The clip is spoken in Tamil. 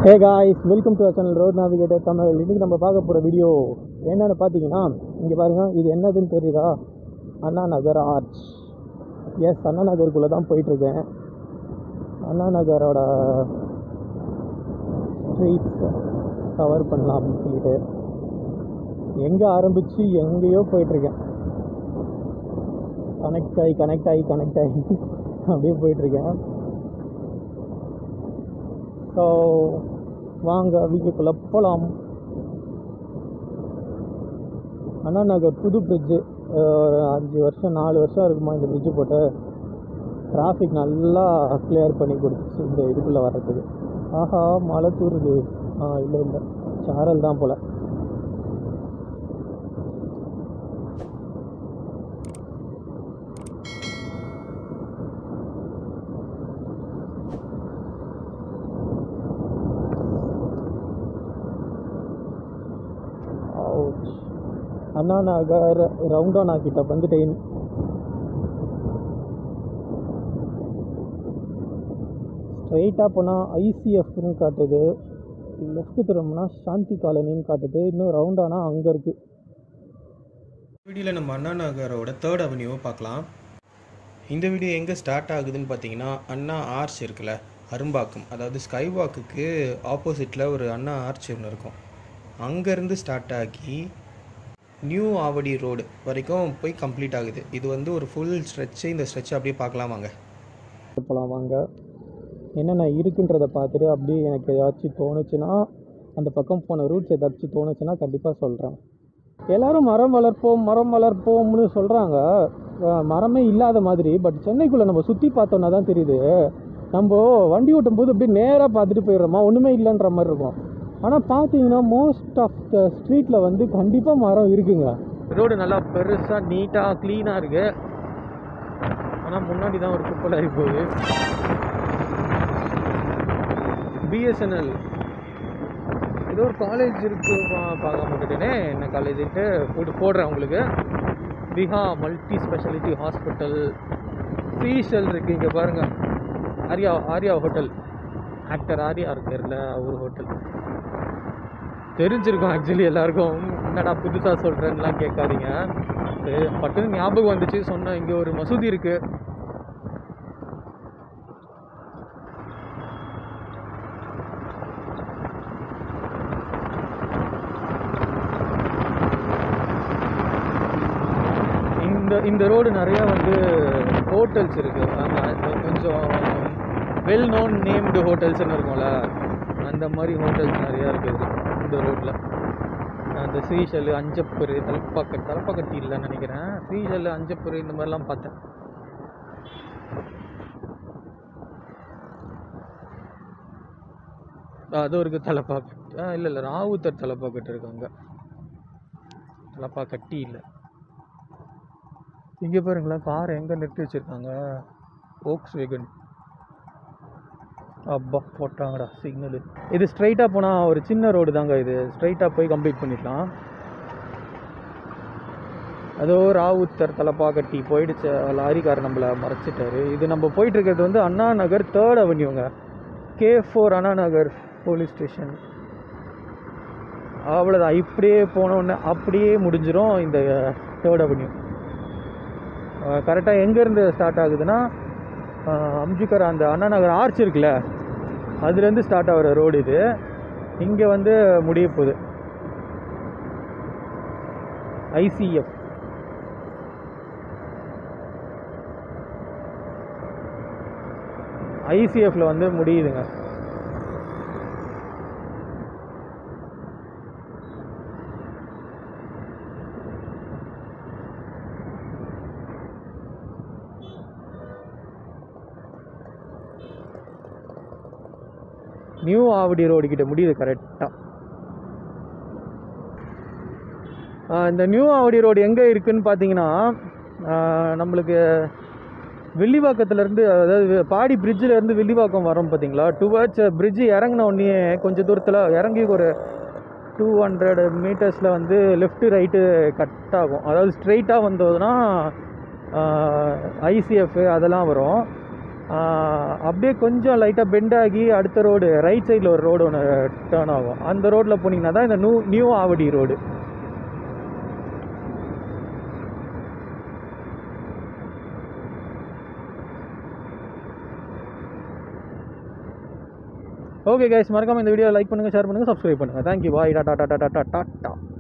Hey guys welcome to channel road navigator Tamil இன்றைக்கி நம்ம பார்க்க போகிற வீடியோ என்னென்னு பார்த்தீங்கன்னா இங்கே பாருங்கள் இது என்னதுன்னு தெரியுதா அண்ணா நகர் ஆர்ச் எஸ் அண்ணா நகருக்குள்ளே தான் போயிட்டுருக்கேன் அண்ணா நகரோட ஸ்ட்ரீட்ஸ் கவர் பண்ணலாம் அப்படின்னு சொல்லிட்டு எங்கே ஆரம்பித்து எங்கேயோ போயிட்டுருக்கேன் கனெக்ட் ஆகி கனெக்ட் ஆகி கனெக்ட் ஆகி அப்படியே போயிட்டுருக்கேன் ஸோ வாங்க வீட்டுக்குள்ளே போகலாம் அண்ணா நகர் புது பிரிட்ஜு ஒரு அஞ்சு வருஷம் நாலு வருஷம் இருக்குமா இந்த பிரிட்ஜு போட்டு டிராஃபிக் நல்லா கிளியர் பண்ணி கொடுத்துச்சு இந்த இதுக்குள்ளே வர்றதுக்கு ஆஹா மழை தூருது ஆ இல்லை இல்லை சாரல் தான் போல் Ouch. அண்ணா நகர் ரவுண்டானா கிட்ட வந்துட்டேன் ஸ்ட்ரைட்டாக போனால் ஐசிஎஃப்னு காட்டுது லெஃப்ட் திரும்பினா சாந்தி காலனின்னு காட்டுது இன்னும் ரவுண்டானா அங்கே இருக்குது வீடியோவில் நம்ம அண்ணா நகரோட தேர்ட் அவென்யூவை பார்க்கலாம் இந்த வீடியோ எங்கே ஸ்டார்ட் ஆகுதுன்னு பார்த்தீங்கன்னா அண்ணா ஆர்ச் இருக்குல்ல அரும்பாக்கம் அதாவது ஸ்கை வாக்குக்கு ஆப்போசிட்டில் ஒரு அண்ணா ஆர்ச் ஒன்று இருக்கும் அங்கேருந்து ஸ்டார்ட் ஆகி நியூ ஆவடி ரோடு வரைக்கும் போய் கம்ப்ளீட் ஆகுது இது வந்து ஒரு ஃபுல் ஸ்ட்ரெச்சு இந்த ஸ்ட்ரெச் அப்படியே பார்க்கலாம் வாங்க போகலாம் வாங்க என்னென்ன இருக்குன்றதை பார்த்துட்டு அப்படியே எனக்கு ஏதாச்சும் தோணுச்சுன்னா அந்த பக்கம் போன ரூட்ஸ் ஏதாச்சும் தோணுச்சுன்னா கண்டிப்பாக சொல்கிறேன் எல்லாரும் மரம் வளர்ப்போம் மரம் வளர்ப்போம்னு சொல்கிறாங்க மரமே இல்லாத மாதிரி பட் சென்னைக்குள்ளே நம்ம சுற்றி பார்த்தோன்னா தான் தெரியுது நம்ம வண்டி ஓட்டும் போது அப்படியே நேராக பார்த்துட்டு போயிடுறோமா ஒன்றுமே இல்லைன்ற மாதிரி இருக்கும் ஆனால் பார்த்தீங்கன்னா மோஸ்ட் ஆஃப் த ஸ்ட்ரீட்டில் வந்து கண்டிப்பாக மரம் இருக்குங்க ரோடு நல்லா பெருசாக நீட்டாக க்ளீனாக இருக்குது ஆனால் முன்னாடி தான் ஒரு குப்பலாகி போகுது பிஎஸ்என்எல் ஏதோ ஒரு காலேஜ் இருக்கு பா- பார்க்காம விட்டுட்டேனே என்ன காலேஜுன்ட்டு போட்டு போடுறேன் உங்களுக்கு விஹா மல்டி ஸ்பெஷாலிட்டி ஹாஸ்பிட்டல் ஃபீஷல் இருக்கு இங்கே பாருங்க ஆர்யா ஆர்யா ஹோட்டல் ஆக்டர் ஆர்யா இருக்கார்ல அவர் ஹோட்டல் தெரிஞ்சிருக்கும் ஆக்சுவலி எல்லாருக்கும் என்னடா புதுசாக சொல்கிறேன்னுலாம் கேட்காதீங்க சரி, பட்டுன்னு ஞாபகம் வந்துச்சு சொன்னேன் இங்கே ஒரு மசூதி இருக்குது இந்த இந்த ரோடு நிறையா வந்து ஹோட்டல்ஸ் இருக்குது அங்கே கொஞ்சம் வெல் நோன் நேம்டு ஹோட்டல்ஸ்னு இருக்கும்ல அந்த மாதிரி ஹோட்டல்ஸ் நிறையா இருக்குது இந்த ரோட்டில் அந்த ஸ்ரீஷல் அஞ்சப்பரு தலப்பாக்க தலப்பாக்கட்டி இல்லைன்னு நினைக்கிறேன் ஸ்ரீஷல் அஞ்சப்பரு இந்த மாதிரிலாம் பார்த்தேன் ஆ, அதுவும் இருக்குது தலப்பாக்கட்டு ஆ இல்லை இல்லை ராவுத்தர் தலப்பாக்கட்டு இருக்காங்க தலப்பாக்கட்டி இல்லை இங்கே பாருங்களேன் கார் எங்கே நிறுத்தி வச்சுருக்காங்க ஓக்ஸ் வேகன் அப்பா போட்டாங்கடா சிக்னலு இது ஸ்ட்ரைட்டாக போனால் ஒரு சின்ன ரோடு தாங்க இது ஸ்ட்ரைட்டாக போய் கம்ப்ளீட் பண்ணிடலாம் அதோ ராவுத்தர் தலப்பாக்கட்டி போயிடுச்சு லாரிக்கார் நம்மளை மறைச்சிட்டாரு இது நம்ம போயிட்டு இருக்கிறது வந்து அண்ணா நகர் தேர்ட் அவென்யூங்க K four Anna Nagar police station அவ்வளோதான் இப்படியே போனோடனே அப்படியே முடிஞ்சிரும் இந்த தேர்ட் அவென்யூ கரெக்டாக எங்கேருந்து ஸ்டார்ட் ஆகுதுன்னா அஹ், அம்ஜிக்கர் அந்த அண்ணா நகர் ஆர்ச் இருக்குல்ல அதுலேருந்து ஸ்டார்ட் ஆகிற ரோடு இது இங்கே வந்து முடிய போகுது ஐசிஎஃப் ஐசிஎஃப்ல வந்து முடியுதுங்க நியூ ஆவடி ரோடு கிட்ட முடியுது கரெக்டாக இந்த நியூ ஆவடி ரோடு எங்கே இருக்குன்னு பார்த்தீங்கன்னா ஆஹ் நம்மளுக்கு வெள்ளிவாக்கத்துலேருந்து அதாவது பாடி bridgeல இருந்து வெள்ளிவாக்கம் வரோம் பார்த்தீங்களா டுவர்ட்ஸ் bridge இறங்கின உடனே கொஞ்சம் தூரத்தில் இறங்கி ஒரு டூ ஹண்ட்ரட் மீட்டர்ஸில் வந்து லெஃப்ட்டு ரைட்டு கட் ஆகும் அதாவது ஸ்ட்ரெயிட்டாக வந்ததுன்னா ஐசிஎஃப் அதெல்லாம் வரும் அப்படியே கொஞ்சம் லைட்டாக பெண்ட் ஆகி அடுத்த ரோடு ரைட் சைடில் ஒரு ரோடு ஒன்று டேர்ன் ஆகும் அந்த ரோட்டில் போனீங்கன்னா தான் இந்த new new Avadi road okay guys மறக்காம இந்த வீடியோ லைக் பண்ணுங்கள் ஷேர் பண்ணுங்கள் சப்ஸ்கிரைப் பண்ணுங்கள் thank you bye tata tata tata tata